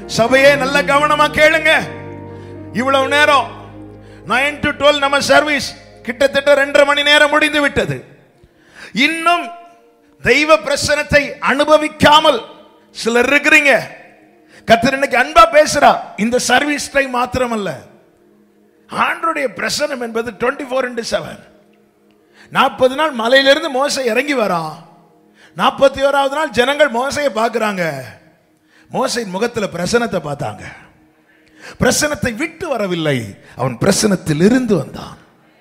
சபையே நல்ல கவனமா கேளுங்க இவ்வளவு நேரம் நைன் டு டுவெல் நம்ம சர்வீஸ் கிட்டத்தட்ட ரெண்டரை மணி நேரம் முடிந்து விட்டது இன்னும் தெய்வ பிரசனத்தை அனுபவிக்காமல் சிலர் இருக்கிறீங்க கத்தர் இன்னைக்கு அன்பா பேசுறா இந்த சர்வீஸ் டைம் மாத்திரமல்ல ஆண்டருடைய பிரசனம் என்பது டுவெண்ட்டி ஃபோர் இன்டு செவன் நாற்பது நாள் மலையிலிருந்து மோசை இறங்கி வரான் நாற்பத்தி ஓராவது நாள் ஜனங்கள் மோசையை பார்க்குறாங்க மோசையின் முகத்தில் பிரசனத்தை பார்த்தாங்க பிரசனத்தை விட்டு வரவில்லை அவன் பிரசனத்தில் இருந்து வந்தான்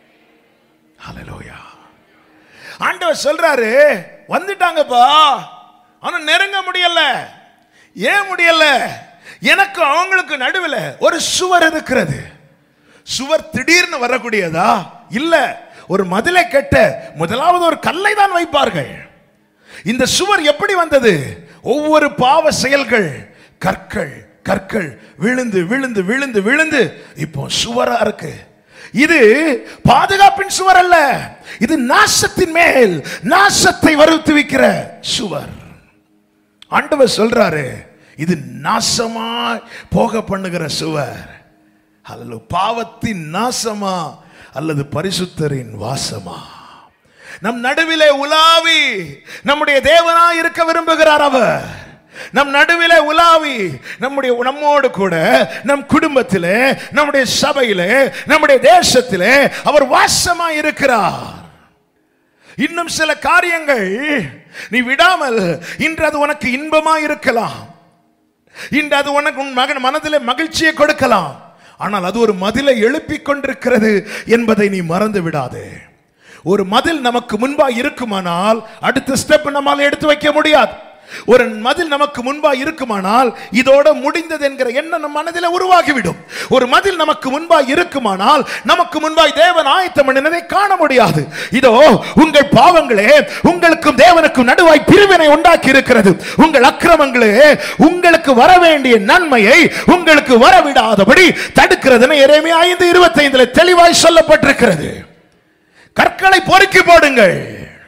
ஹalleluya ஆண்டவர் சொல்றாரு வந்துட்டாங்கப்பா ஆனா நெருங்க முடியல ஏன் முடியல எனக்கு அவங்களுக்கு நடுவில் ஒரு சுவர் இருக்கிறது சுவர் திடீர்னு வரக்கூடியதா இல்ல ஒரு மதிலை கட்ட முதலாவது ஒரு கல்லை தான் வைப்பார்கள் இந்த சுவர் எப்படி வந்தது ஒவ்வொரு பாவ செயல்கள் கற்கள் கற்கள் விழுந்து விழுந்து விழுந்து விழுந்து இப்போ சுவரா இருக்கு இது பாதுகாப்பின் சுவர் அல்ல இது நாசத்தின் மேல் நாசத்தை வருவிக்கிற சுவர் ஆண்டவர் சொல்றாரு இது நாசமா போக பண்ணுகிற சுவர் அல்லது பாவத்தின் நாசமா அல்லது பரிசுத்தரின் வாசமா நம் நடுவிலே உலாவி நம்முடைய தேவனா இருக்க விரும்புகிறார் அவர் நம் நடுவிலே உலாவி நம்முடைய நம்மோடு கூட நம் குடும்பத்திலே நம்முடைய சபையிலே நம்முடைய தேசத்திலே அவர் வாசமா இருக்கிறார் இன்னும் சில காரியங்கள் நீ விடாமல் இன்று அது உனக்கு இன்பமா இருக்கலாம் இன்று அது உனக்கு உன் மகன் மனதிலே மகிழ்ச்சியை கொடுக்கலாம் ஆனால் அது ஒரு மதிலை எழுப்பிக் கொண்டிருக்கிறது என்பதை நீ மறந்து விடாதே ஒரு மதில் நமக்கு முன்பா இருக்குமானால் அடுத்த ஸ்டெப் நம்மால் எடுத்து வைக்க முடியாது ஒரு மதில் நமக்கு முன்பா இருக்குமானால் இதோட முடிந்தது என்கிற எண்ணம் நம் மனதில் உருவாகிவிடும் ஒரு மதில் நமக்கு முன்பா இருக்குமானால் நமக்கு முன்பாய் தேவன் ஆயத்தம் பண்ணினதை காண முடியாது இதோ உங்கள் பாவங்களே உங்களுக்கும் தேவனுக்கும் நடுவாய் பிரிவினை உண்டாக்கி இருக்கிறது உங்கள் அக்கிரமங்களே உங்களுக்கு வர வேண்டிய நன்மையை உங்களுக்கு வரவிடாதபடி தடுக்கிறதுன்னு எரேமியா ஐந்து இருபத்தைந்துல தெளிவாய் சொல்லப்பட்டிருக்கிறது கற்களை பொறுக்கி போடுங்கள்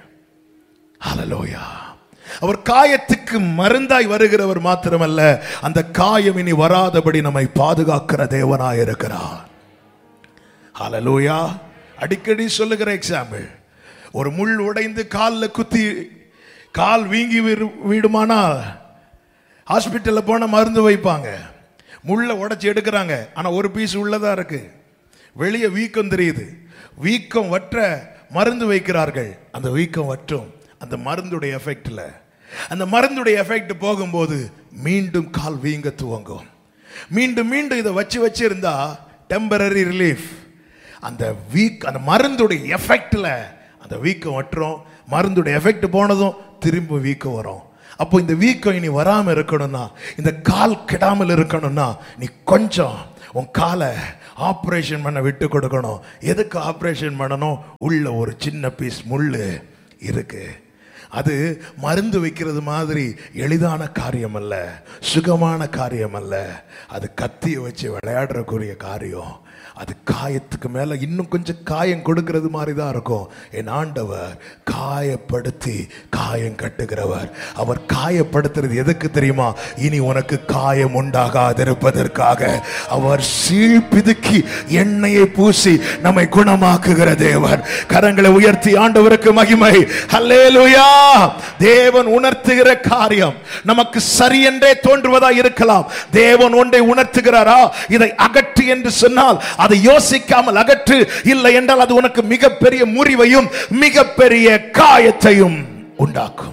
ஹalleluya அவர் காயத்துக்கு மருந்தாய் வருகிறவர் மாத்திரமல்ல அந்த காயம் இனி வராதபடி நம்மை பாதுகாக்கிற தேவனாய் இருக்கிறார் ஹalleluya அடிக்கடி சொல்லுகிற எக்ஸாம்பிள் ஒரு முள் உடைந்து காலில் குத்தி கால் வீங்கி விரு- விடுமானால் ஹாஸ்பிட்டலில் போனால் மருந்து வைப்பாங்க முள்ளை உடைச்சி எடுக்கிறாங்க ஆனால் ஒரு பீஸ் உள்ளதா இருக்கு வெளியே வீக்கம் தெரியுது வீக்கம் வற்ற மருந்து வைக்கிறார்கள் அந்த வீக்கம் வற்றும் அந்த மருந்துடைய எஃபெக்டில் அந்த மருந்துடைய எஃபெக்ட் போகும்போது மீண்டும் கால் வீங்க துவங்கும் மீண்டும் மீண்டும் இதை வச்சு வச்சு இருந்தா டெம்பரரி ரிலீஃப் அந்த வீக் அந்த மருந்துடைய எஃபெக்டில் அந்த வீக்கம் வற்றும் மருந்துடைய எஃபெக்ட் போனதும் திரும்ப வீக்கம் வரும் அப்போ இந்த வீக்கம் இனி வராமல் இருக்கணும்னா இந்த கால் கெடாமல் இருக்கணும்னா நீ கொஞ்சம் உன் காலை ஆப்ரேஷன் பண்ண விட்டு கொடுக்கணும் எதுக்கு ஆப்ரேஷன் பண்ணணும் உள்ள ஒரு சின்ன பீஸ் முள் இருக்கு அது மருந்து வைக்கிறது மாதிரி எளிதான காரியம் அல்ல சுகமான காரியம் அல்ல அது கத்தியை வச்சு விளையாடுறக்குரிய காரியம் அது காயத்துக்கு மேல இன்னும் கொஞ்சம் காயம் கொடுக்கிறது மாதிரி தான் இருக்கும் என் ஆண்டவர் காயப்படுத்தி காயம் கட்டுகிறவர் அவர் காயப்படுத்துறது எதுக்கு தெரியுமா இனி உனக்கு காயம் உண்டாகாதிருப்பதற்காக அவர் சீழ்பிதுக்கி எண்ணெயை பூசி நம்மை குணமாக்குகிற தேவன் கரங்களை உயர்த்தி ஆண்டவருக்கு மகிமை ஹல்லேலூயா தேவன் உணர்த்துகிற காரியம் நமக்கு சரி என்றே தோன்றுவதா இருக்கலாம் தேவன் ஒன்றை உணர்த்துகிறாரா இதை அகற்று என்று சொன்னால் அதை யோசிக்காமல் அகற்று இல்லை என்றால் அது உனக்கு மிகப்பெரிய முறிவையும் மிகப்பெரிய காயத்தையும் உண்டாக்கும்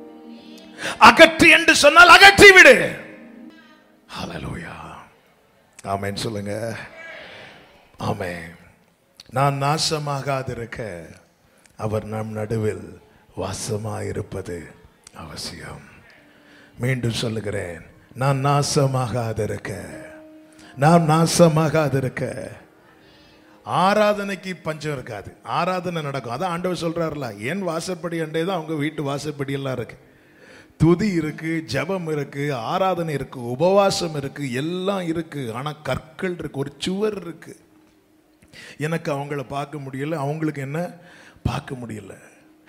அகற்று என்று சொன்னால் அகற்றி விடு ஹalleluya ஆமென் சொல்லுங்க ஆமென் நான் நாசமாகாதிருக்க அவர் நம் நடுவில் வாசமாயிருப்பது அவசியம் மீண்டும் சொல்லுகிறேன் நான் நாசமாகாதிருக்க நாம் நாசமாகாதிருக்க ஆராதனைக்கு பஞ்சம் இருக்காது ஆராதனை நடக்கும் அதான் ஆண்டவர் சொல்றாருல என் வாசப்படி அண்டே தான் அவங்க வீட்டு வாசப்படி எல்லாம் இருக்கு துதி இருக்கு ஜெபம் இருக்கு ஆராதனை இருக்கு உபவாசம் இருக்கு எல்லாம் இருக்கு ஆனா கற்கள் இருக்கு ஒரு சுவர் இருக்கு எனக்கு அவங்கள பார்க்க முடியல அவங்களுக்கு என்ன பார்க்க முடியல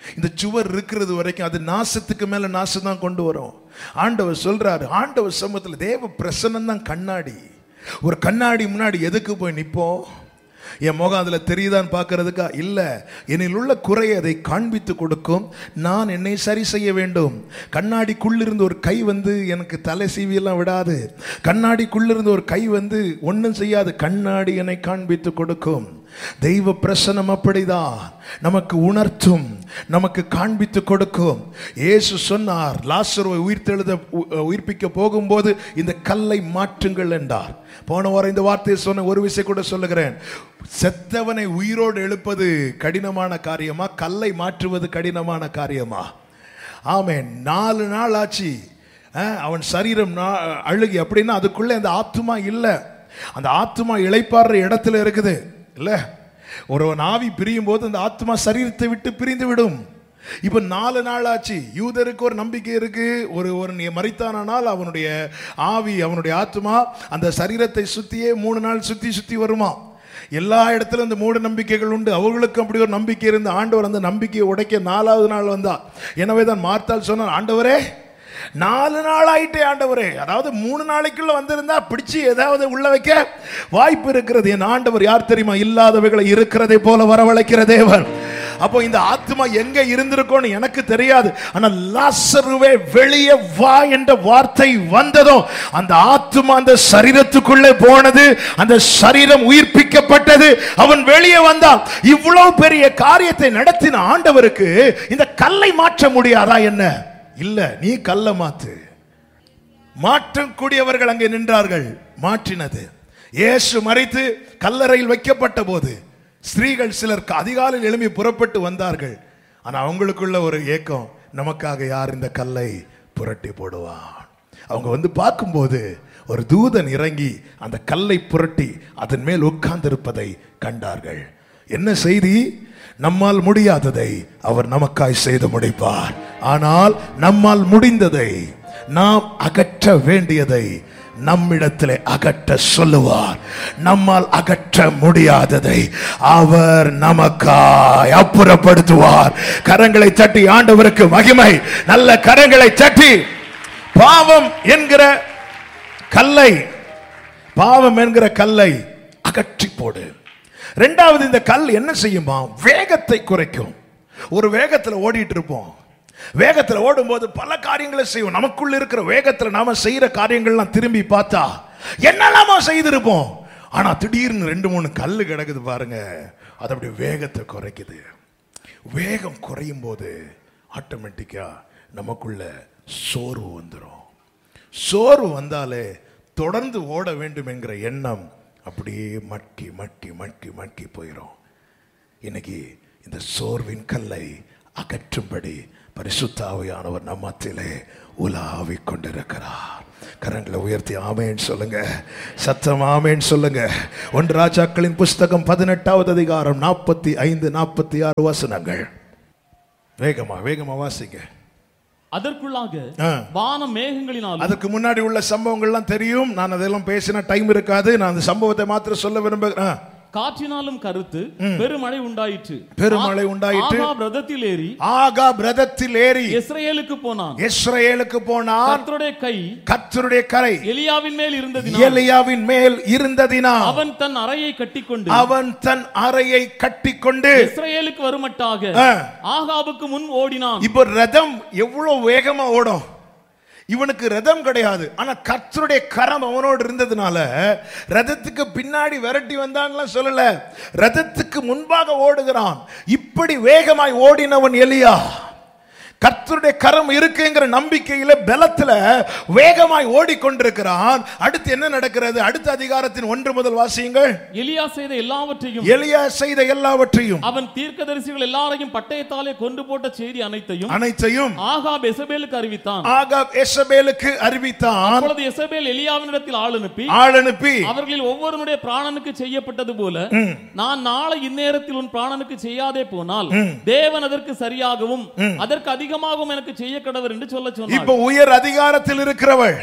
இந்த சுவர் இருக்கிறது வரைக்கும் அது நாசத்துக்கு மேல நாசம் தான் கொண்டு வரும் ஆண்டவர் சொல்றாரு ஆண்டவர் சமூகத்தில் தேவ பிரசன்னம் தான் கண்ணாடி ஒரு கண்ணாடி முன்னாடி எதுக்கு போய் நிப்போம் என் முகம் அதில் தெரியுதான்னு பார்க்கறதுக்கா இல்லை என்னில் உள்ள குறையை அதை காண்பித்து கொடுக்கும் நான் என்னை சரி செய்ய வேண்டும் கண்ணாடிக்குள்ளிருந்து ஒரு கை வந்து எனக்கு தலை சீவியெல்லாம் விடாது கண்ணாடிக்குள்ளிருந்து ஒரு கை வந்து ஒன்றும் செய்யாது கண்ணாடி என்னை காண்பித்து கொடுக்கும் தெய்வ பிரசனம் அப்படிதான் நமக்கு உணர்த்தும் நமக்கு காண்பித்து கொடுக்கும் இயேசு சொன்னார் லாசருவை உயிர்த்தெழுத உ- உயிர்ப்பிக்க போகும்போது இந்த கல்லை மாற்றுங்கள் என்றார் போன வாரம் இந்த வார்த்தையை சொன்ன ஒரு விஷயம் கூட சொல்லுகிறேன் செத்தவனை உயிரோடு எழுப்பது கடினமான காரியமா கல்லை மாற்றுவது கடினமான காரியமா ஆமென் நாலு நாள் ஆச்சு அஹ், அவன் சரீரம் நா- அழுகி அப்படின்னா அதுக்குள்ள அந்த ஆத்துமா இல்லை அந்த ஆத்துமா இளைப்பாடுற இடத்துல இருக்குது இல்ல ஒருவன் ஆவி பிரியும் போது அந்த ஆத்மா சரீரத்தை விட்டு பிரிந்து விடும் இப்ப நாலு நாள் ஆச்சு யூதருக்கு ஒரு நம்பிக்கை இருக்கு ஒரு ஒரு நீ மறித்தானால் அவனுடைய ஆவி அவனுடைய ஆத்மா அந்த சரீரத்தை சுத்தியே மூணு நாள் சுத்தி சுத்தி வருமா எல்லா இடத்துலயும் அந்த மூட நம்பிக்கைகள் உண்டு அவர்களுக்கு அப்படி ஒரு நம்பிக்கை இருந்து ஆண்டவர் அந்த நம்பிக்கையை உடைக்க நாலாவது நாள் வந்தா எனவே தான் மார்த்தால் சொன்னார் ஆண்டவரே நாலு நாள் ஆயிட்டே ஆண்டவரே அதாவது மூணு நாளைக்குள்ள வந்திருந்தா பிடிச்சு ஏதாவது உள்ள வைக்க வாய்ப்பு இருக்கிறது என் ஆண்டவர் யார் தெரியுமா இல்லாதவைகளை இருக்கிறதை போல வரவழைக்கிற தேவன் அப்போ இந்த ஆத்மா எங்க இருந்திருக்கும்னு எனக்கு தெரியாது ஆனா லாசருவே வெளியே வா என்ற வார்த்தை வந்ததும் அந்த ஆத்மா அந்த சரீரத்துக்குள்ளே போனது அந்த சரீரம் உயிர்ப்பிக்கப்பட்டது அவன் வெளியே வந்தான் இவ்வளவு பெரிய காரியத்தை நடத்தின ஆண்டவருக்கு இந்த கல்லை மாற்ற முடியாதா என்ன இல்ல நீ கல்லை மாத்து மாற்றக்கூடியவர்கள் அங்கே நின்றார்கள் மாற்றினது இயேசு மறைத்து கல்லறையில் வைக்கப்பட்ட போது ஸ்திரீகள் சிலர் அதிகாலையில் எழும்பி புறப்பட்டு வந்தார்கள் ஆனா அவங்களுக்குள்ள ஒரு ஏக்கம் நமக்காக யார் இந்த கல்லை புரட்டி போடுவான் அவங்க வந்து பார்க்கும்போது ஒரு தூதன் இறங்கி அந்த கல்லை புரட்டி அதன் மேல் உட்கார்ந்திருப்பதை கண்டார்கள் என்ன செய்தி நம்மால் முடியாததை அவர் நமக்காய் செய்து முடிப்பார் ஆனால் நம்மால் முடிந்ததை நாம் அகற்ற வேண்டியதை நம்மிடத்திலே அகற்ற சொல்லுவார் நம்மால் அகற்ற முடியாததை அவர் நமக்காய் அப்புறப்படுத்துவார் கரங்களை தட்டி ஆண்டவருக்கு மகிமை நல்ல கரங்களை தட்டி பாவம் என்கிற கல்லை பாவம் என்கிற கல்லை அகற்றி போடு ரெண்டாவது இந்த கல் என்ன செய்யுமா வேகத்தை குறைக்கும் ஒரு வேகத்துல ஓடிட்டு இருப்போம் வேகத்துல ஓடும்போது பல காரியங்களை செய்வோம் நமக்குள்ள இருக்கிற வேகத்துல நாம செய்யற காரியங்கள்லாம் திரும்பி பார்த்தா என்னெல்லாமோ செய்திருப்போம் ஆனா திடீர்னு ரெண்டு மூணு கல் கிடக்குது பாருங்க அது அப்படி வேகத்தை குறைக்குது வேகம் குறையும் போது ஆட்டோமேட்டிக்கா நமக்குள்ள சோர்வு வந்துடும் சோர்வு வந்தாலே தொடர்ந்து ஓட வேண்டும் என்கிற எண்ணம் அப்படியே மட்கி மட்கி மட்கி மட்கி போயிடும் இன்னைக்கு இந்த சோர்வின் கல்லை அகற்றும்படி பரிசுத்தாவியானவர் நம்மத்திலே உலாவிக் கொண்டிருக்கிறார் கரங்களை உயர்த்தி ஆமேன்னு சொல்லுங்க சத்தம் ஆமேன்னு சொல்லுங்க ஒன்று ராஜாக்களின் புஸ்தகம் பதினெட்டாவது அதிகாரம் நாற்பத்தி ஐந்து நாற்பத்தி ஆறு வசனங்கள் வேகமா வேகமா வாசிங்க அதற்குள்ளாக ஆ. வானம் மேகங்களினாலும் அதுக்கு முன்னாடி உள்ள சம்பவங்கள்லாம் தெரியும் நான் அதெல்லாம் பேசின டைம் இருக்காது நான் அந்த சம்பவத்தை மாத்திரம் சொல்ல விரும்புகிறேன் காற்றினாலும் கருத்து பெருமழை உண்டாயிற்று பெருமழை உண்டாயிற்று. ஆகாப் ரதத்தில் ஏறி ஆகா பிரதத்தில் ஏறி இஸ்ரேலுக்கு போனான் இஸ்ரவேலுக்கு போனான் கர்த்தருடைய கை கர்த்தருடைய கரை எலியாவின் மேல் இருந்ததினால் எலியாவின் மேல் இருந்ததினா அவன் தன் அறையை கட்டிக்கொண்டு அவன் தன் அறையை கட்டிக்கொண்டு இஸ்ரேலுக்கு வருமட்டாக ஆ. ஆகாபுக்கு முன் ஓடினான் இப்போ ரதம் எவ்வளவு வேகமா ஓடும் இவனுக்கு ரதம் கிடையாது ஆனா கர்த்தருடைய கரம் அவனோடு இருந்ததுனால ரதத்துக்கு பின்னாடி விரட்டி வந்தான்லாம் சொல்லல ரதத்துக்கு முன்பாக ஓடுகிறான் இப்படி வேகமாய் ஓடினவன் எலியா கர்த்தருடைய கரம் இருக்குங்கிற நம்பிக்கையில பலத்துல வேகமாய் ஓடிக்கொண்டிருக்கிறான் அடுத்து என்ன நடக்கிறது அடுத்த அதிகாரத்தின் ஒன்று முதல் வாசியுங்கள் எலியா செய்த எல்லாவற்றையும் எலியா செய்த எல்லாவற்றையும் அவன் தீர்க்கதரிசிகள் எல்லாரையும் பட்டயத்தாலே கொண்டு போட்ட செய்தி அனைத்தையும் அனைத்தையும் ஆகாப் எசபேலுக்கு அறிவித்தான் ஆகாப் எசபேலுக்கு அறிவித்தான் அப்பொழுது எசபேல் எலியாவினிடத்தில் ஆள் அனுப்பி ஆள் அனுப்பி அவர்களில் ஒவ்வொருவனுடைய பிராணனுக்கு செய்யப்பட்டது போல நான் நாளை இந்நேரத்தில் உன் பிராணனுக்கு செய்யாதே போனால் தேவன் அதற்கு சரியாகவும் அதற்கு அதிகமாகவும் எனக்கு செய்ய கடவர் என்று சொல்ல சொன்னார் இப்ப உயர் அதிகாரத்தில் இருக்கிறவள்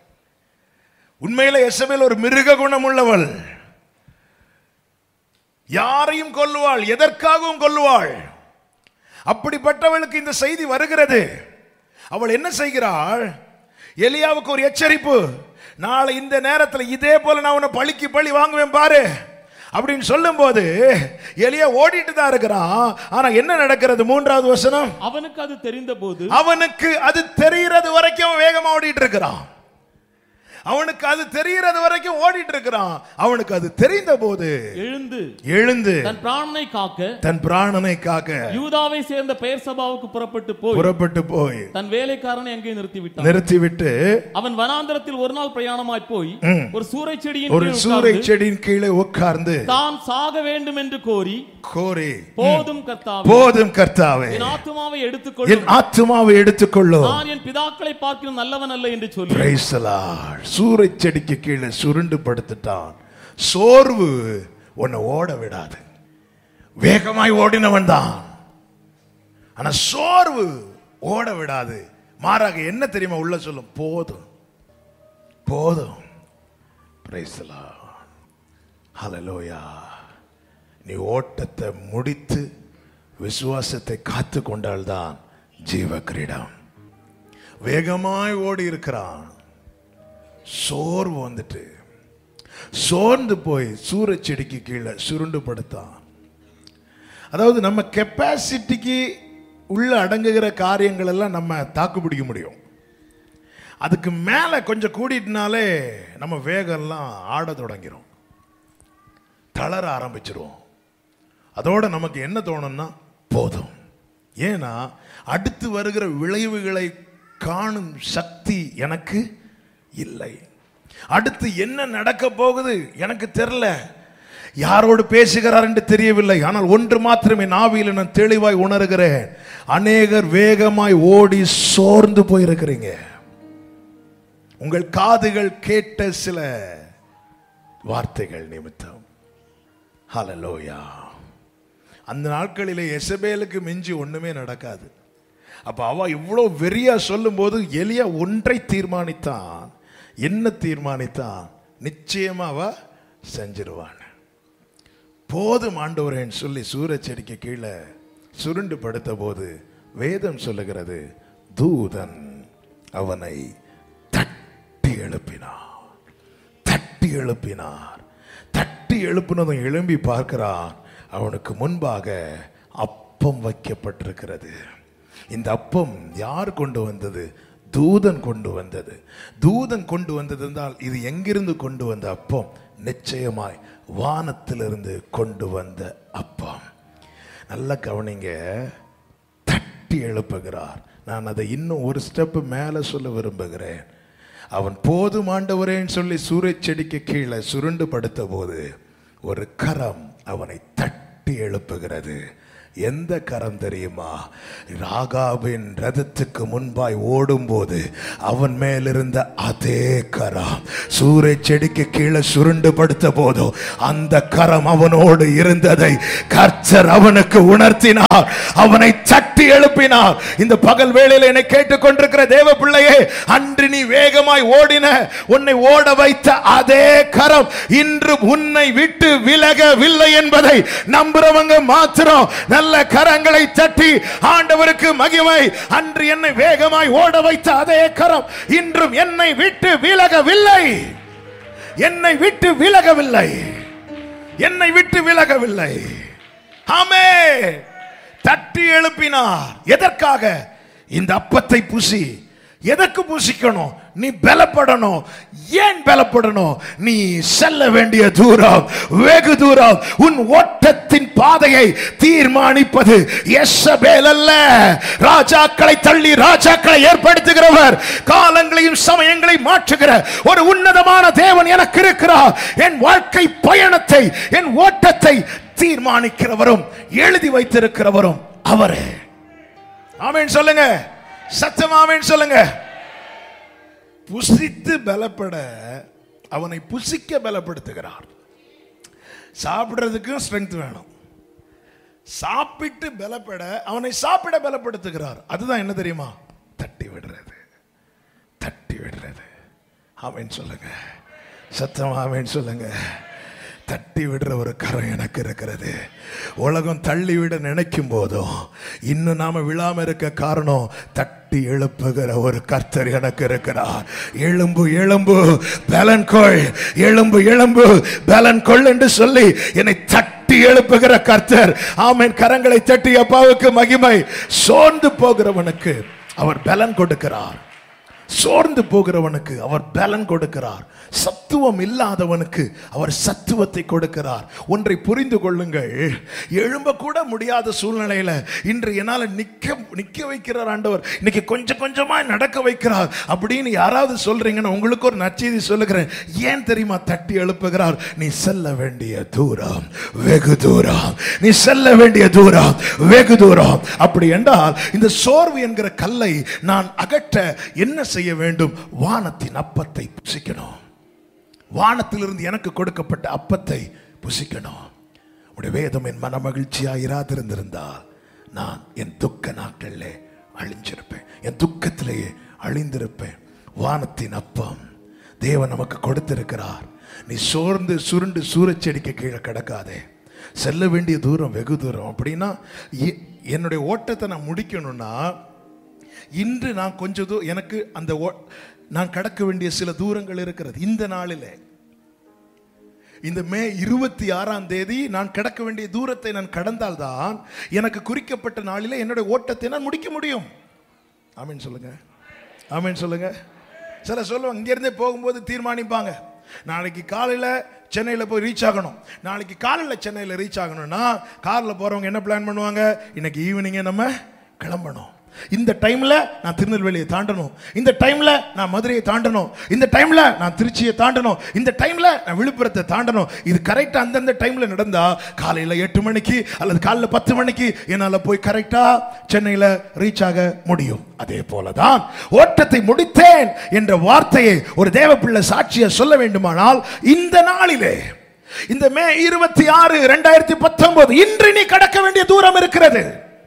உண்மையில எசபேல் ஒரு மிருக குணம் உள்ளவள் யாரையும் கொல்லுவாள் எதற்காகவும் கொல்லுவாள் அப்படிப்பட்டவளுக்கு இந்த செய்தி வருகிறது அவள் என்ன செய்கிறாள் எலியாவுக்கு ஒரு எச்சரிப்பு நாளை இந்த நேரத்தில் இதே போல நான் உன்னை பழிக்கு பழி வாங்குவேன் பாரு அப்படின்னு சொல்லும்போது எலியா ஓடிட்டு தான் இருக்கிறான் ஆனா என்ன நடக்கிறது மூன்றாவது வசனம் அவனுக்கு அது தெரிந்த போது அவனுக்கு அது தெரிகிறது வரைக்கும் அவன் வேகமா ஓடிட்டு இருக்கிறான் அவனுக்கு அது தெரிகிறது வரைக்கும் ஓடிட்டு இருக்கிறான் அவனுக்கு அது தெரிந்த போது எழுந்து எழுந்து தன் பிராணனை காக்க தன் பிராணனை காக்க யூதாவை சேர்ந்த பெயர் சபாவுக்கு புறப்பட்டு போய் புறப்பட்டு போய் தன் வேலைக்காரனை அங்கே நிறுத்திவிட்டான் நிறுத்திவிட்டு அவன் வனாந்தரத்தில் ஒரு நாள் பிரயாணமாய் போய் ஒரு சூறை செடியின் ஒரு கீழ் சூறை உட்கார்ந்து செடியின் கீழே உட்கார்ந்து தான் சாக வேண்டும் என்று கோரி கோரி போதும் கர்த்தாவே போதும் கர்த்தாவே என் ஆத்துமாவை என் எடுத்துக்கொள்ளும் ஆத்துமாவை எடுத்துக்கொள்ளும் நான் என் பிதாக்களை பார்க்கிறோம் நல்லவன் அல்ல என்று சொல்லி Praise the Lord. சூறை செடிக்கு கீழே சுருண்டு படுத்துட்டான் சோர்வு உன்னை ஓட விடாது வேகமாய் ஓடினவன் தான் ஆனா சோர்வு ஓட விடாது மாறாக என்ன தெரியுமா உள்ள சொல்லும் போதும் போதும் Praise the Lord. Hallelujah. நீ ஓட்டத்தை முடித்து விசுவாசத்தை காத்து கொண்டால்தான் ஜீவ கிரீடம் வேகமாய் ஓடி இருக்கிறான் சோர்வு வந்துட்டு சோர்ந்து போய் சூரச் செடிக்கு கீழே சுருண்டு படுத்தான் அதாவது நம்ம கெப்பாசிட்டிக்கு உள்ள அடங்குகிற காரியங்கள் எல்லாம் நம்ம தாக்கு பிடிக்க முடியும் அதுக்கு மேலே கொஞ்சம் கூடிட்டுனாலே நம்ம வேகம்லாம் ஆட தொடங்கிரும் தளர ஆரம்பிச்சிருவோம் அதோட நமக்கு என்ன தோணும்னா போதும் ஏன்னா அடுத்து வருகிற விளைவுகளை காணும் சக்தி எனக்கு இல்லை அடுத்து என்ன நடக்க போகுது எனக்கு தெரியல யாரோடு பேசுகிறார் என்று தெரியவில்லை ஆனால் ஒன்று மாத்திரமே நாவியில் நான் தெளிவாய் உணர்கிறேன் அநேகர் வேகமாய் ஓடி சோர்ந்து போயிருக்கிறீங்க உங்கள் காதுகள் கேட்ட சில வார்த்தைகள் நிமித்தம் ஹalleluya அந்த நாட்களிலே எசபேலுக்கு மிஞ்சி ஒண்ணுமே நடக்காது அப்ப அவ இவ்வளோ வெறியா சொல்லும்போது எலியா ஒன்றை தீர்மானித்தான் என்ன தீர்மானித்தான் நிச்சயமா அவ செஞ்சிருவான் போதும் ஆண்டவரேன்னு சொல்லி சூரச் செடிக்கு கீழே சுருண்டு படுத்த போது வேதம் சொல்லுகிறது தூதன் அவனை தட்டி எழுப்பினார் தட்டி எழுப்பினார் தட்டி எழுப்பினதும் எழும்பி பார்க்கிறான் அவனுக்கு முன்பாக அப்பம் வைக்கப்பட்டிருக்கிறது இந்த அப்பம் யார் கொண்டு வந்தது தூதன் கொண்டு வந்தது தூதன் கொண்டு வந்தது என்றால் இது எங்கிருந்து கொண்டு வந்த அப்பம் நிச்சயமாய் வானத்திலிருந்து கொண்டு வந்த அப்பம் நல்ல கவனிங்க தட்டி எழுப்புகிறார் நான் அதை இன்னும் ஒரு ஸ்டெப் மேலே சொல்ல விரும்புகிறேன் அவன் போதும் ஆண்டவரேன்னு சொல்லி சூறைச் செடிக்கு கீழே சுருண்டு படுத்த போது ஒரு கரம் அவனை தட்டி எழுப்புகிறது எந்த கரம் தெரியுமா ராகாவின் ரதத்துக்கு முன்பாய் ஓடும்போது அவன் மேலிருந்த அதே கரம் சூறை செடிக்கு கீழே சுருண்டு படுத்த போதும் அந்த கரம் அவனோடு இருந்ததை கர்த்தர் அவனுக்கு உணர்த்தினார் அவனை தட்டி எழுப்பினார் இந்த பகல் வேளையில் என்னை கேட்டுக்கொண்டிருக்கிற தேவ பிள்ளையே அன்று நீ வேகமாய் ஓடின உன்னை ஓட வைத்த அதே கரம் இன்று உன்னை விட்டு விலகவில்லை என்பதை நம்புறவங்க மாத்திரம் நல்ல கரங்களை தட்டி ஆண்டவருக்கு மகிமை அன்று என்னை வேகமாய் ஓட வைத்த அதே கரம் இன்றும் என்னை விட்டு விலகவில்லை என்னை விட்டு விலகவில்லை என்னை விட்டு விலகவில்லை ஆமே தட்டி எழுப்பினார் எதற்காக இந்த அப்பத்தை புசி எதற்கு புசிக்கணும் நீ பலப்படணும் ஏன் பலப்படணும் நீ செல்ல வேண்டிய தூரம் வெகு தூரம் உன் ஓட்டத்தின் பாதையை தீர்மானிப்பது எஸ்ஸபேல் அல்ல ராஜாக்களை தள்ளி ராஜாக்களை ஏற்படுத்துகிறவர் காலங்களையும் சமயங்களை மாற்றுகிற ஒரு உன்னதமான தேவன் எனக்கு இருக்கிறார் என் வாழ்க்கை பயணத்தை என் ஓட்டத்தை தீர்மானிக்கிறவரும் எழுதி வைத்திருக்கிறவரும் அவரே ஆமென் சொல்லுங்க சத்தம் ஆமென் சொல்லுங்க புசித்து பலப்பட அவனை புசிக்க பலப்படுத்துகிறார் சாப்பிடுறதுக்கும் ஸ்ட்ரென்த் வேணும் சாப்பிட்டு பலப்பட அவனை சாப்பிட பலப்படுத்துகிறார் அதுதான் என்ன தெரியுமா தட்டி விடுறது தட்டி விடுறது ஆமென் சொல்லுங்க சத்தம் ஆமென் சொல்லுங்க தட்டி விடுற ஒரு கரம் எனக்கு இருக்கிறது உலகம் தள்ளி விட நினைக்கும் போதும் இன்னும் நாம விழாம இருக்க காரணம் தட்டி எழுப்புகிற ஒரு கர்த்தர் எனக்கு இருக்கிறார் எழும்பு எழும்பு பலன் கொள் எழும்பு எழும்பு பலன் கொள் என்று சொல்லி என்னை தட்டி எழுப்புகிற கர்த்தர் ஆமென் கரங்களை தட்டி அப்பாவுக்கு மகிமை சோர்ந்து போகிறவனுக்கு அவர் பலன் கொடுக்கிறார் சோர்ந்து போகிறவனுக்கு அவர் பலன் கொடுக்கிறார் சத்துவம் இல்லாதவனுக்கு அவர் சத்துவத்தை கொடுக்கிறார் ஒன்றை புரிந்து கொள்ளுங்கள் எழும்ப கூட முடியாத சூழ்நிலையில இன்று என்னால நிக்க நிக்க வைக்கிறார் ஆண்டவர் இன்னைக்கு கொஞ்சம் கொஞ்சமா நடக்க வைக்கிறார் அப்படின்னு யாராவது சொல்றீங்கன்னா உங்களுக்கு ஒரு நற்செய்தி சொல்லுகிறேன் ஏன் தெரியுமா தட்டி எழுப்புகிறார் நீ செல்ல வேண்டிய தூரம் வெகு தூரம் நீ செல்ல வேண்டிய தூரம் வெகு தூரம் அப்படி என்றால் இந்த சோர்வு என்கிற கல்லை நான் அகற்ற என்ன செய்ய வேண்டும் வானத்தின் அப்பத்தை புசிக்கணும் வானத்திலிருந்து எனக்கு கொடுக்கப்பட்ட அப்பத்தை புசிக்கணும் உடைய வேதம் என் மன மகிழ்ச்சியாக இராதிருந்திருந்தால் நான் என் துக்க நாட்களில் அழிஞ்சிருப்பேன் என் துக்கத்திலேயே அழிந்திருப்பேன் வானத்தின் அப்பம் தேவன் நமக்கு கொடுத்திருக்கிறார் நீ சோர்ந்து சுருண்டு சூரச்செடிக்கு கீழே கிடக்காதே செல்ல வேண்டிய தூரம் வெகு தூரம் அப்படின்னா எ- என்னுடைய ஓட்டத்தை நான் முடிக்கணும்னா இன்று நான் கொஞ்சம் தூ எனக்கு அந்த ஓ- நான் கடக்க வேண்டிய சில தூரங்கள் இருக்கிறது இந்த நாளிலே இந்த மே இருபத்தி ஆறாம் தேதி நான் கடக்க வேண்டிய தூரத்தை நான் கடந்தால்தான் எனக்கு குறிக்கப்பட்ட நாளிலே என்னுடைய ஓட்டத்தை நான் முடிக்க முடியும் ஆமீன் சொல்லுங்க ஆமீன் சொல்லுங்க சில சொல்லுவாங்க இங்கேருந்தே போகும்போது தீர்மானிப்பாங்க நாளைக்கு காலையில் சென்னையில் போய் ரீச் ஆகணும் நாளைக்கு காலையில் சென்னையில் ரீச் ஆகணும்னா காரில் போகிறவங்க என்ன பிளான் பண்ணுவாங்க இன்னைக்கு ஈவினிங்கே நம்ம கிளம்பணும் இந்த டைம்ல நான் திருநெல்வேலியை தாண்டணும் இந்த டைம்ல நான் மதுரையை தாண்டணும் இந்த டைம்ல நான் திருச்சியை தாண்டணும் இந்த டைம்ல நான் விழுப்புரத்தை தாண்டணும் இது கரெக்டா அந்தந்த டைம்ல நடந்தா காலையில எட்டு மணிக்கு அல்லது காலைல பத்து மணிக்கு என்னால போய் கரெக்டா சென்னையில ரீச் ஆக முடியும் அதே போலதான் ஓட்டத்தை முடித்தேன் என்ற வார்த்தையை ஒரு தேவ பிள்ளை சாட்சியை சொல்ல வேண்டுமானால் இந்த நாளிலே இந்த மே இருபத்தி ஆறு இரண்டாயிரத்தி பத்தொன்பது இன்று நீ கடக்க வேண்டிய தூரம் இருக்கிறது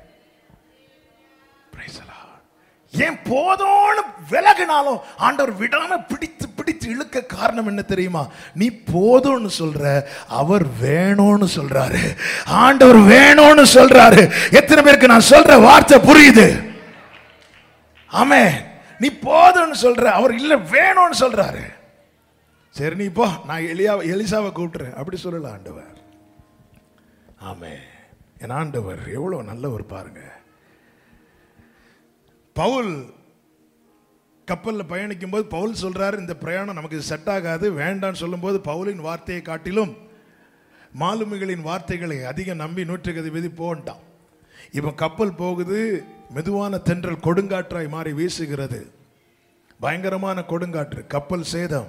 Praise the Lord. ஏன் போதோன்னு விலகினாலும் ஆண்டவர் விடாம பிடித்து பிடித்து இழுக்க காரணம் என்ன தெரியுமா நீ போதும்னு சொல்ற அவர் வேணும்னு சொல்றாரு ஆண்டவர் வேணும்னு சொல்றாரு எத்தனை பேருக்கு நான் சொல்ற வார்த்தை புரியுது ஆமே நீ போதும்னு சொல்ற அவர் இல்ல வேணும்னு சொல்றாரு சரி நீ போ நான் எலியா எலிசாவை கூப்பிட்டுறேன் அப்படி சொல்லல ஆண்டவர் ஆமே என் ஆண்டவர் எவ்வளவு நல்லவர் பாருங்க பவுல் கப்பலில் பயணிக்கும் போது பவுல் சொல்றாரு இந்த பிரயாணம் நமக்கு செட் ஆகாது வேண்டான்னு சொல்லும்போது பவுலின் வார்த்தையை காட்டிலும் மாலுமிகளின் வார்த்தைகளை அதிகம் நம்பி நூற்றுக்கு அதிபதி போன்ட்டான் இப்போ கப்பல் போகுது மெதுவான தென்றல் கொடுங்காற்றாய் மாறி வீசுகிறது பயங்கரமான கொடுங்காற்று கப்பல் சேதம்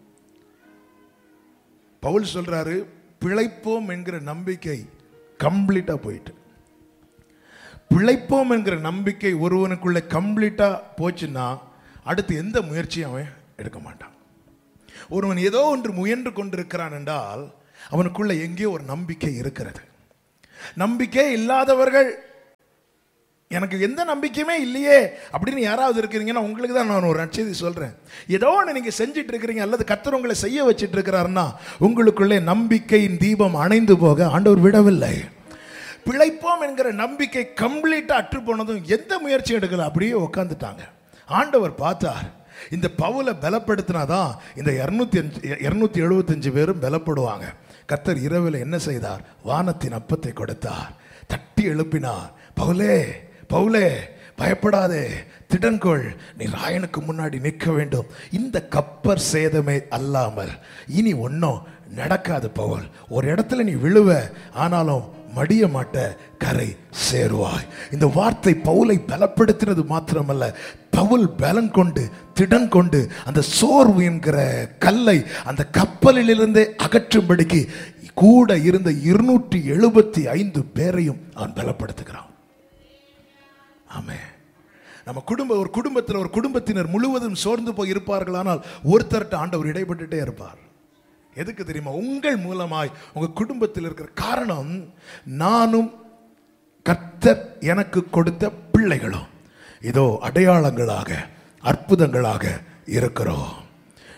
பவுல் சொல்றாரு பிழைப்போம் என்கிற நம்பிக்கை கம்ப்ளீட்டா போயிட்டு பிழைப்போம் என்கிற நம்பிக்கை ஒருவனுக்குள்ள கம்ப்ளீட்டா போச்சுன்னா அடுத்து எந்த முயற்சியும் அவன் எடுக்க மாட்டான் ஒருவன் ஏதோ ஒன்று முயன்று கொண்டிருக்கிறான் என்றால் அவனுக்குள்ள எங்கேயோ ஒரு நம்பிக்கை இருக்கிறது நம்பிக்கை இல்லாதவர்கள் எனக்கு எந்த நம்பிக்கையுமே இல்லையே அப்படின்னு யாராவது இருக்கிறீங்கன்னா உங்களுக்கு தான் நான் ஒரு நற்செய்தி சொல்றேன் ஏதோ ஒன்று நீங்க செஞ்சுட்டு இருக்கிறீங்க அல்லது கர்த்தர் உங்களை செய்ய வச்சிட்டு இருக்கிறாருன்னா உங்களுக்குள்ளே நம்பிக்கையின் தீபம் அணைந்து போக ஆண்டவர் விடவில்லை பிழைப்போம் என்கிற நம்பிக்கை கம்ப்ளீட்டா அற்று போனதும் எந்த முயற்சியும் எடுக்கல அப்படியே உட்காந்துட்டாங்க ஆண்டவர் பார்த்தார் இந்த பவுலை பலப்படுத்தினாதான் இந்த இரநூத்தி அஞ்சு இரநூத்தி எழுபத்தஞ்சு பேரும் பலப்படுவாங்க கர்த்தர் இரவில் என்ன செய்தார் வானத்தின் அப்பத்தை கொடுத்தார் தட்டி எழுப்பினார் பவுலே பவுலே பயப்படாதே திடன்கொள் நீ ராயனுக்கு முன்னாடி நிற்க வேண்டும் இந்த கப்பர் சேதமே அல்லாமல் இனி ஒன்றும் நடக்காது பவுல் ஒரு இடத்துல நீ விழுவ ஆனாலும் மடிய மாட்ட கரை சேருவாய் இந்த வார்த்தை பவுலை பலப்படுத்தினது மாத்திரமல்ல பவுல் பலன் கொண்டு திடன் கொண்டு அந்த சோர்வு என்கிற கல்லை அந்த கப்பலிலிருந்தே அகற்றும்படிக்கு கூட இருந்த இருநூற்றி எழுபத்தி ஐந்து பேரையும் அவன் பலப்படுத்துகிறான் ஆமே நம்ம குடும்ப ஒரு குடும்பத்தில் ஒரு குடும்பத்தினர் முழுவதும் சோர்ந்து போய் இருப்பார்களானால் ஒருத்தர்கிட்ட ஆண்டவர் இடைப்பட்டுட்டே இருப்பார் எதுக்கு தெரியுமா உங்கள் மூலமாய் உங்க குடும்பத்தில் இருக்கிற காரணம் நானும் கர்த்தர் எனக்கு கொடுத்த பிள்ளைகளும் இதோ அடையாளங்களாக அற்புதங்களாக இருக்கிறோம்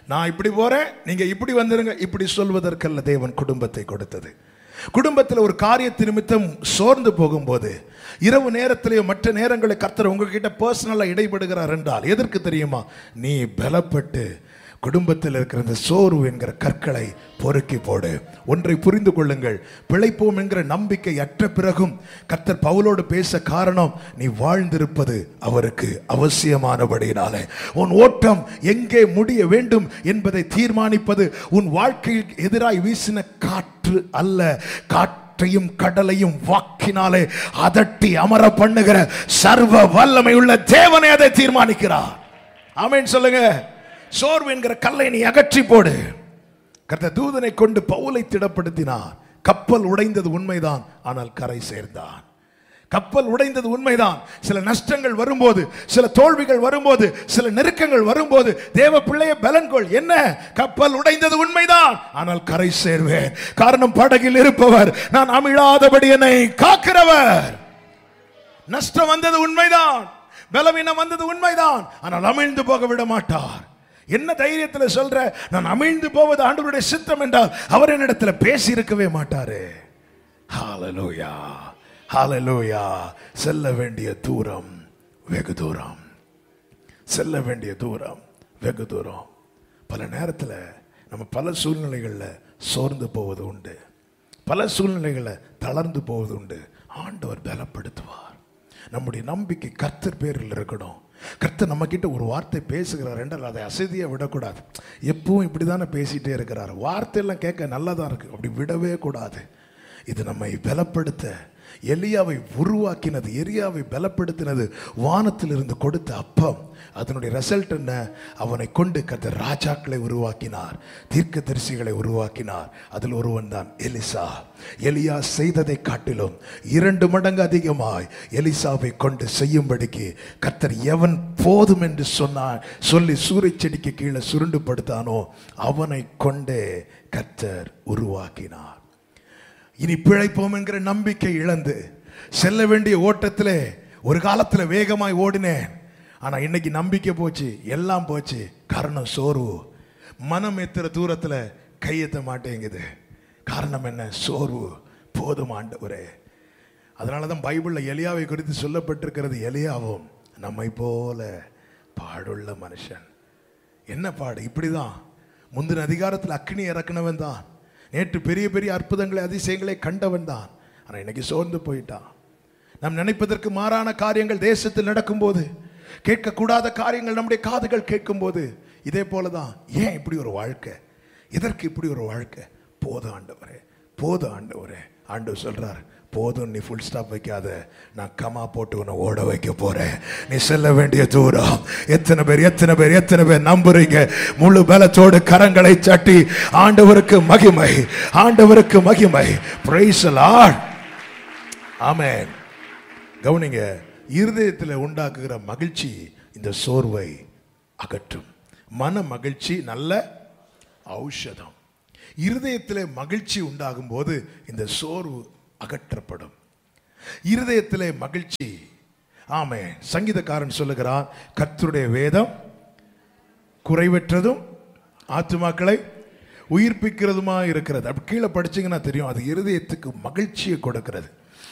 நான் இப்படி போறேன் நீங்க இப்படி வந்துருங்க இப்படி சொல்வதற்கல்ல தேவன் குடும்பத்தை கொடுத்தது குடும்பத்தில் ஒரு காரியத்து நிமித்தம் சோர்ந்து போகும்போது இரவு நேரத்திலேயோ மற்ற நேரங்களை கர்த்தர் உங்ககிட்ட பர்சனலாக இடைபடுகிறார் என்றால் எதற்கு தெரியுமா நீ பலப்பட்டு குடும்பத்தில் இருக்கிற இந்த சோர்வு என்கிற கற்களை பொறுக்கி போடு ஒன்றை புரிந்து கொள்ளுங்கள் பிழைப்போம் என்கிற நம்பிக்கை அற்ற பிறகும் கர்த்தர் பவுலோடு பேச காரணம் நீ வாழ்ந்திருப்பது அவருக்கு அவசியமானபடியினாலே உன் ஓட்டம் எங்கே முடிய வேண்டும் என்பதை தீர்மானிப்பது உன் வாழ்க்கையில் எதிராய் வீசின காற்று அல்ல காற்றையும் கடலையும் வாக்கினாலே அதட்டி அமர பண்ணுகிற சர்வ வல்லமை உள்ள தேவனை அதை தீர்மானிக்கிறார் ஆமென் சொல்லுங்க சோர்வு என்கிற கல்லை நீ அகற்றி போடு கர்த்த தூதனை கொண்டு பவுலை திடப்படுத்தினார் கப்பல் உடைந்தது உண்மைதான் ஆனால் கரை சேர்ந்தான் கப்பல் உடைந்தது உண்மைதான் சில நஷ்டங்கள் வரும்போது சில தோல்விகள் வரும்போது சில நெருக்கங்கள் வரும்போது தேவ பிள்ளைய பலன்கொள் என்ன கப்பல் உடைந்தது உண்மைதான் ஆனால் கரை சேர்வேன் காரணம் படகில் இருப்பவர் நான் அமிழாதபடி என்னை காக்கிறவர் நஷ்டம் வந்தது உண்மைதான் பலவீனம் வந்தது உண்மைதான் ஆனால் அமிழ்ந்து போக விட மாட்டார் என்ன தைரியத்தில் சொல்ற நான் அமிழ்ந்து போவது ஆண்டவருடைய சித்தம் என்றால் அவர் என்னிடத்துல பேசி இருக்கவே மாட்டாரு ஹalleluya ஹalleluya செல்ல வேண்டிய தூரம் வெகு தூரம் செல்ல வேண்டிய தூரம் வெகு தூரம் பல நேரத்தில் நம்ம பல சூழ்நிலைகளில் சோர்ந்து போவது உண்டு பல சூழ்நிலைகளில் தளர்ந்து போவது உண்டு ஆண்டவர் பலப்படுத்துவார் நம்முடைய நம்பிக்கை கர்த்தர் பேரில் இருக்கணும் கர்த்தர் நம்ம கிட்ட ஒரு வார்த்தை பேசுகிறார் என்றால் அதை அசதியாக விடக்கூடாது எப்பவும் இப்படி தானே பேசிட்டே இருக்கிறார் வார்த்தையெல்லாம் கேட்க நல்லதா இருக்கு அப்படி விடவே கூடாது இது நம்மை பலப்படுத்த எலியாவை உருவாக்கினது எரியாவை பலப்படுத்தினது வானத்தில் இருந்து கொடுத்த அப்பம் அதனுடைய ரிசல்ட் என்ன அவனை கொண்டு கத்த ராஜாக்களை உருவாக்கினார் தீர்க்கதரிசிகளை உருவாக்கினார் அதில் ஒருவன் தான் எலிசா எலியா செய்ததை காட்டிலும் இரண்டு மடங்கு அதிகமாய் எலிசாவை கொண்டு செய்யும்படிக்கு கத்தர் எவன் போதும் என்று சொன்னான் சொல்லி சூறை செடிக்கு கீழே சுருண்டு படுத்தானோ அவனை கொண்டே கத்தர் உருவாக்கினார் இனி பிழைப்போம் என்கிற நம்பிக்கை இழந்து செல்ல வேண்டிய ஓட்டத்திலே ஒரு காலத்துல வேகமாய் ஓடினேன் ஆனா இன்னைக்கு நம்பிக்கை போச்சு எல்லாம் போச்சு காரணம் சோர்வு மனம் எத்துற தூரத்துல கையெத்த மாட்டேங்குது காரணம் என்ன சோர்வு போதும் ஆண்டவரே அதனால தான் பைபிளில் எலியாவை குறித்து சொல்லப்பட்டிருக்கிறது எலியாவும் நம்மை போல பாடுள்ள மனுஷன் என்ன பாடு இப்படிதான் முந்தின அதிகாரத்தில் அக்னி இறக்குனவன் தான் நேற்று பெரிய பெரிய அற்புதங்களை அதிசயங்களை கண்டவன் தான் ஆனால் இன்னைக்கு சோர்ந்து போயிட்டான் நாம் நினைப்பதற்கு மாறான காரியங்கள் தேசத்தில் நடக்கும்போது கேட்கக்கூடாத காரியங்கள் நம்முடைய காதுகள் கேட்கும்போது இதே போல தான் ஏன் இப்படி ஒரு வாழ்க்கை எதற்கு இப்படி ஒரு வாழ்க்கை போதும் ஆண்டவரே போதும் ஆண்டவரே ஆண்டவர் சொல்றார் போதும் நீ ஃபுல் ஸ்டாப் வைக்காத நான் கமா போட்டு உன்னை ஓட வைக்க போறேன் நீ செல்ல வேண்டிய தூரம் எத்தனை பேர் எத்தனை பேர் எத்தனை பேர் நம்புறீங்க முழு பலத்தோடு கரங்களை சட்டி ஆண்டவருக்கு மகிமை ஆண்டவருக்கு மகிமை பிரைஸ் லார்ட் ஆமென் கவனிங்க இருதயத்தில் உண்டாக்குகிற மகிழ்ச்சி இந்த சோர்வை அகற்றும் மன மகிழ்ச்சி நல்ல ஔஷதம் இருதயத்தில் மகிழ்ச்சி உண்டாகும் போது இந்த சோர்வு அகற்றப்படும் இருதயத்திலே மகிழ்ச்சி ஆமே சங்கீதக்காரன் சொல்லுகிறான் கர்த்தருடைய வேதம் குறைவற்றதும் ஆத்துமாக்களை உயிர்ப்பிக்கிறதுமா இருக்கிறது அப்படி கீழே படிச்சீங்கன்னா தெரியும் அது இருதயத்துக்கு மகிழ்ச்சியை கொடுக்கிறது